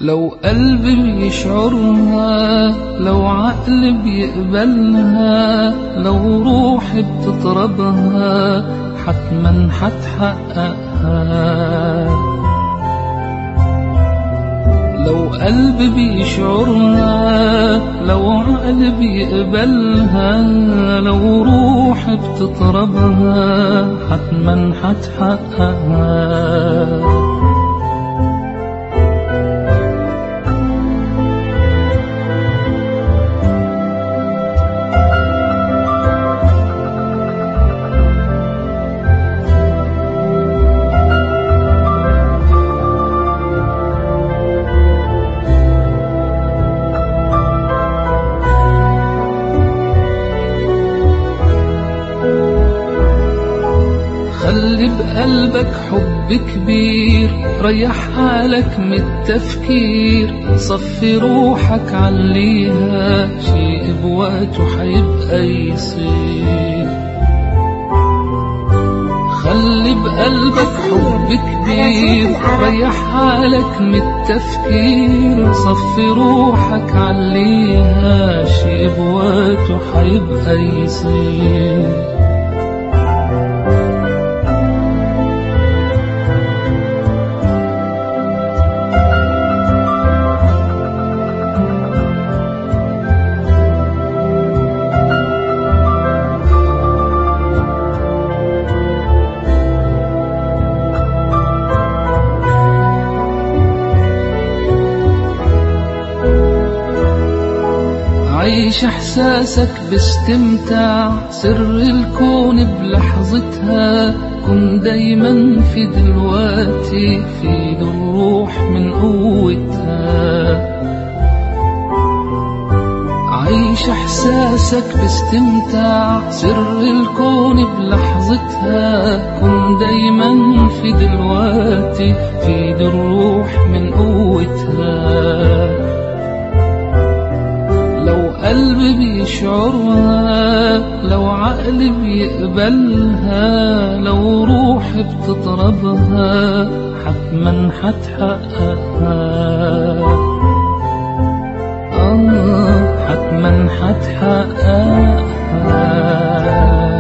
لو قلبي بيشعرها لو عقل بيقبلها لو روحي بتطربها حتما حتحققها لو قلبي بيشعرها لو عقل بيقبلها لو روحي بتطربها حتما حتحققها خلي بقلبك حب كبير ريح حالك من التفكير صفي روحك عليها شيء بوقته حيبقى يصير خلي بقلبك حب كبير ريح حالك من التفكير صفي روحك عليها شيء بوقته حيبقى يصير عيش احساسك باستمتاع سر الكون بلحظتها كن دايما في دلوقتي في الروح من قوتها عيش احساسك باستمتاع سر الكون بلحظتها كن دايما في دلوقتي في الروح من قوتها لو قلبي بيشعرها لو عقلي بيقبلها لو روحي بتطربها حتما حتحققها آه حتما حتحققها